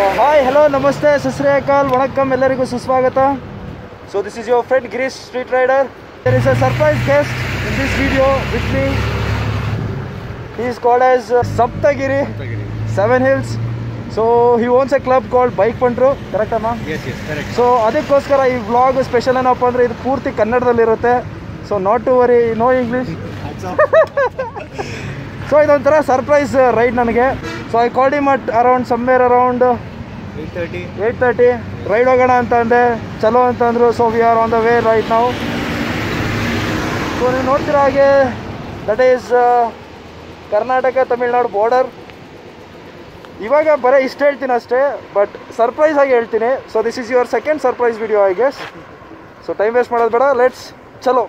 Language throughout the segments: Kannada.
ಹಾಯ್ ಹಲೋ ನಮಸ್ತೆ ಸಸ್ರೇಕಾಲ್ ವಣಕ್ಕಂ ಎಲ್ಲರಿಗೂ ಸುಸ್ವಾಗತ so this is your friend Girish street rider there is a surprise guest in this video with me he is called as uh, Saptagiri, Seven Hills. So he owns a club called Bike Pantru, correct ಅಮ್ಮ Yes, yes, correct. ಸೊ ಅದಕ್ಕೋಸ್ಕರ ಈ ವ್ಲಾಗ್ ಸ್ಪೆಷಲ್ ಏನಪ್ಪ ಅಂದರೆ ಇದು ಪೂರ್ತಿ ಕನ್ನಡದಲ್ಲಿರುತ್ತೆ so not to worry no English so ಇದೊಂಥರ ಸರ್ಪ್ರೈಸ್ ರೈಡ್ ನನಗೆ so I called him at around somewhere around 8:30. Eight thirty ride ಹೋಗೋಣ ಅಂತ ಅಂದೆ ಚಲೋ ಅಂತಂದರು so we are on the way right ನಾವು ಸೊ ನೀವು ನೋಡ್ತಿರೋ ಹಾಗೆ that is Karnataka Tamil Nadu border ಇವಾಗ ಬರೀ ಇಷ್ಟು ಹೇಳ್ತೀನಿ ಅಷ್ಟೇ ಬಟ್ ಸರ್ಪ್ರೈಸ್ ಆಗಿ ಹೇಳ್ತೀನಿ so this is your second surprise video I guess so time waste ಮಾಡೋದು ಬೇಡ ಲೆಟ್ಸ್ ಚಲೋ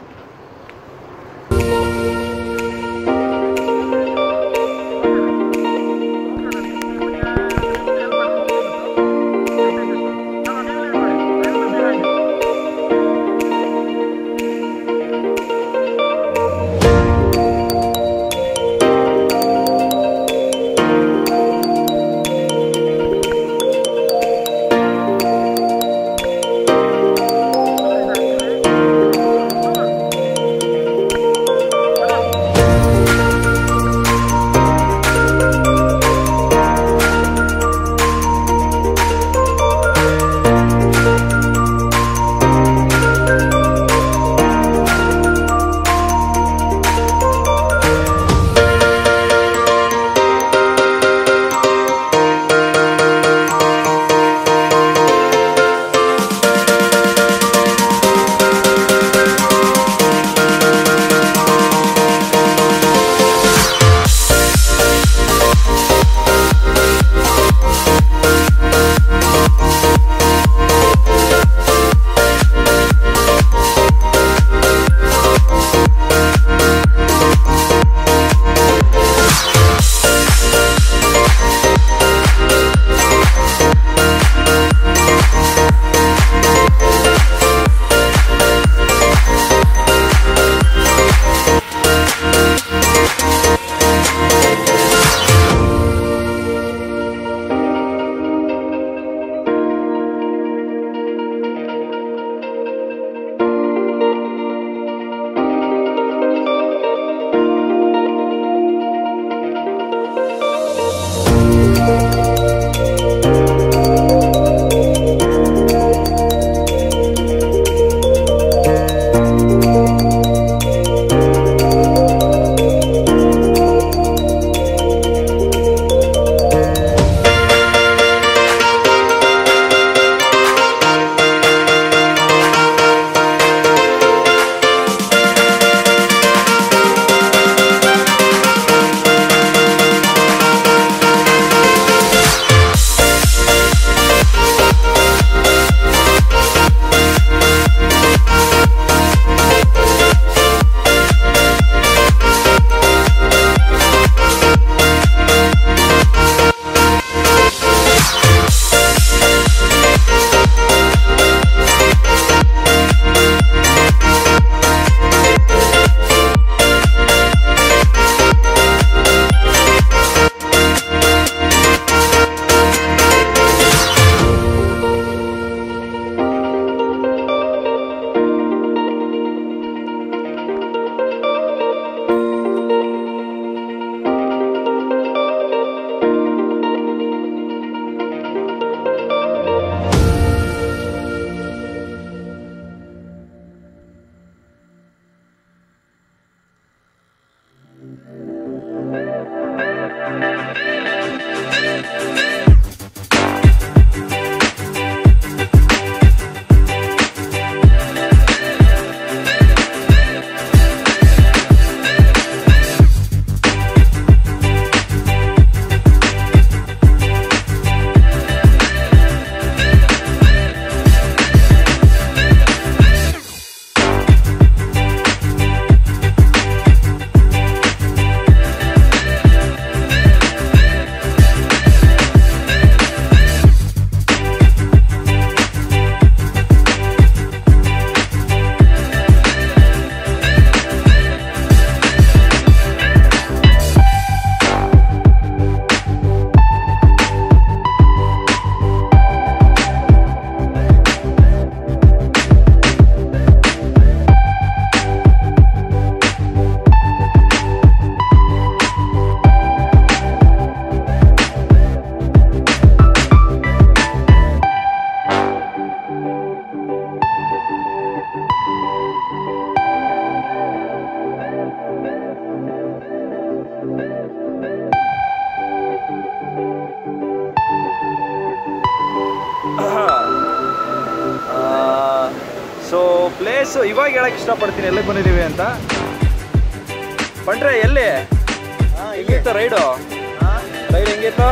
ಪ್ಲೇಸು ಇವಾಗ ಹೇಳಕ್ ಇಷ್ಟಪಡ್ತೀನಿ ಎಲ್ಲಿಗೆ ಬಂದಿದ್ದೀವಿ ಅಂತ ಬಂಟ್ರೆ ಎಲ್ಲಿ ಹೆಂಗಿತ್ತು ರೈಡು ರೈಡ್ ಹೆಂಗಿತ್ತು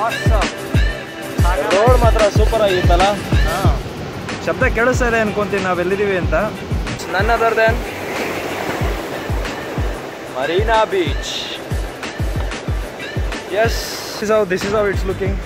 ರೋಡ್ ಮಾತ್ರ ಸೂಪರ್ ಆಗಿತ್ತಲ್ಲ ಶಬ್ದ ಕೇಳಿಸ್ತಾ ಇದೆ ಅನ್ಕೊಂತೀನಿ ನಾವು ಎಲ್ಲಿದ್ದೀವಿ ಅಂತ none other than Marina beach yes is how this is how it's looking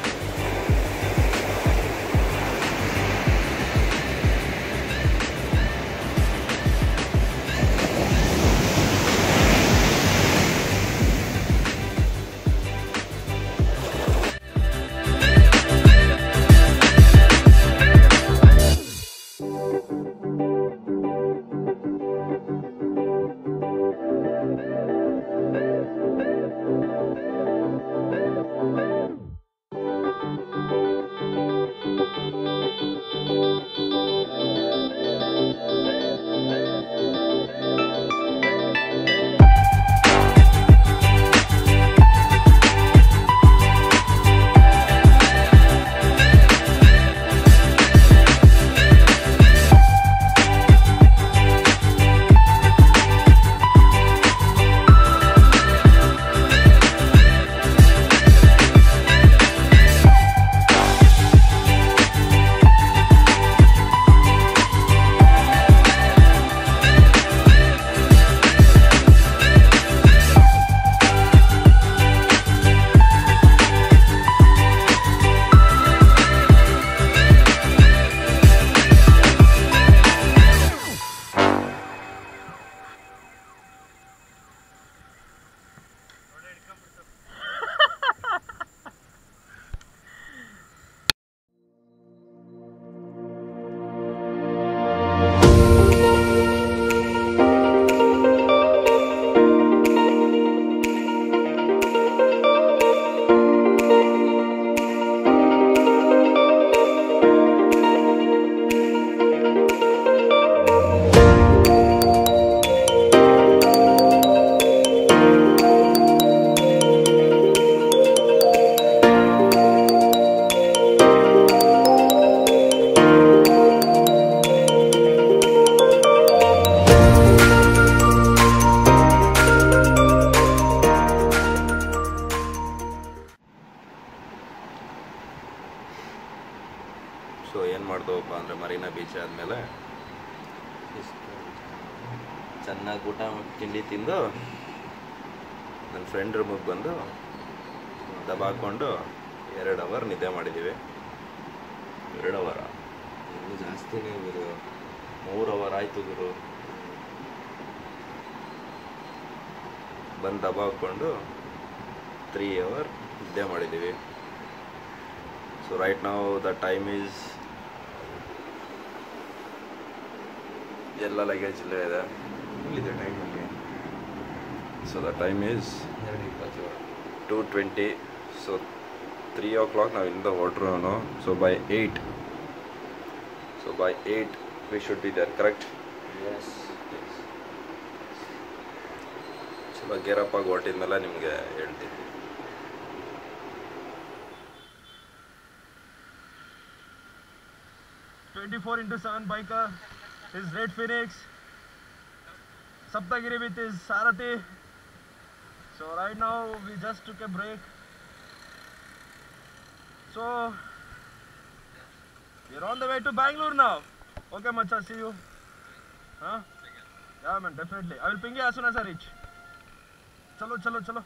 so ಏನು ಮಾಡ್ದವಪ್ಪ ಅಂದರೆ ಮರೀನಾ ಬೀಚ್ ಆದಮೇಲೆ ಚೆನ್ನಾಗಿ ಊಟ ತಿಂಡಿ ತಿಂದು ನನ್ನ ಫ್ರೆಂಡ್ ರೂಮಿಗೆ ಬಂದು ದಬಾಕೊಂಡು ಎರಡು ಅವರ್ ನಿದ್ದೆ ಮಾಡಿದ್ದೀವಿ ಎರಡು ಅವರ ಜಾಸ್ತಿನೇ ಗುರು ಮೂರು ಅವರ್ ಆಯಿತು ಗುರು ಬಂದು ದಬಾಕೊಂಡು ತ್ರೀ ಅವರ್ ನಿದ್ದೆ ಮಾಡಿದ್ದೀವಿ ಸೊ ರೈಟ್ ನಾವು ದ ಟೈಮ್ ಈಸ್ ಎಲ್ಲ ಲಗೇಜ್ ಇಲ್ಲೇ ಇದೆ ಇಲ್ಲಿದೆ ಟೈಮಲ್ಲಿ ಸೊ ದ ಟೈಮ್ ಈಸ್ ಎರಡು ಇಪ್ಪತ್ತೇಳು two twenty so three o'clock ನಾವು ಇಲ್ಲಿಂದ ಹೊರಟ್ರು so by eight so by eight we should be there correct yes ಚಲೋ ಗೇರಪ್ಪ ಆಗಿ ಹೊರಟಿದ್ಮೇಲೆ ನಿಮಗೆ ಹೇಳ್ತೀನಿ twenty four into seven biker is red phoenix Saptagiri with is Sarathi so right now we just took a break so you're on the way to Bangalore now. Okay, Macha, see you. Huh? Yeah, man, definitely. I will ping you as soon as I reach. Chalo, chalo, chalo.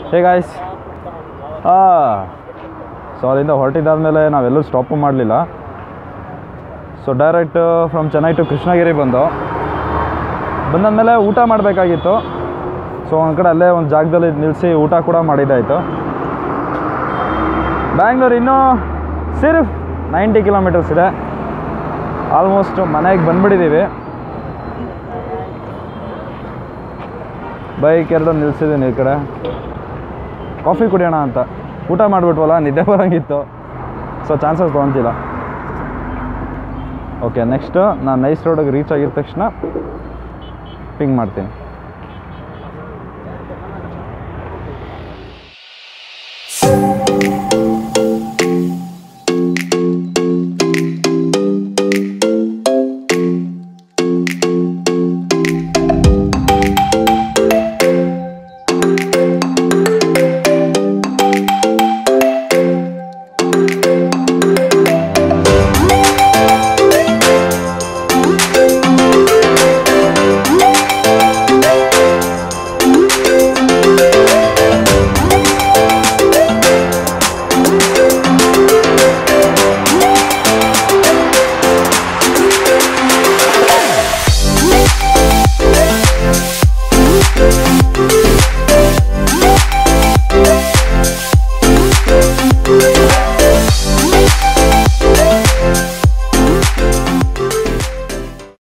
Hey guys ಹಾಂ ಸೊ ಅಲ್ಲಿಂದ ಹೊರಟಿದ್ದಾದಮೇಲೆ ನಾವೆಲ್ಲೂ ಸ್ಟಾಪು ಮಾಡಲಿಲ್ಲ so direct from Chennai to Krishnagiri ಬಂದು ಬಂದಾದ್ಮೇಲೆ ಊಟ ಮಾಡಬೇಕಾಗಿತ್ತು ಸೊ ಒಂದು ಕಡೆ ಅಲ್ಲೇ ಒಂದು ಜಾಗದಲ್ಲಿ ನಿಲ್ಲಿಸಿ ಊಟ ಕೂಡ ಮಾಡಿದ್ದಾಯಿತು ಬ್ಯಾಂಗ್ಳೂರು ಇನ್ನೂ ಸಿರ್ಫ್ ನೈಂಟಿ ಕಿಲೋಮೀಟರ್ಸ್ ಇದೆ ಆಲ್ಮೋಸ್ಟ್ ಮನೆಗೆ ಬಂದ್ಬಿಟ್ಟಿದ್ದೀವಿ ಬೈಕ್ ಎರಡು ನಿಲ್ಸಿದ್ದೀನಿ ಈ ಕಡೆ ಕಾಫಿ ಕುಡಿಯೋಣ ಅಂತ ಊಟ ಮಾಡಿಬಿಟ್ವಲ್ಲ ನಿದ್ದೆ ಬರೋಂಗಿತ್ತು ಸೊ ಚಾನ್ಸಸ್ ತೊಗೊತಿಲ್ಲ ಓಕೆ ನೆಕ್ಸ್ಟು ನಾನು ನೈಸ್ ರೋಡಿಗೆ ರೀಚ್ ಆಗಿದ ತಕ್ಷಣ ಪಿಂಗ್ ಮಾಡ್ತೀನಿ Thank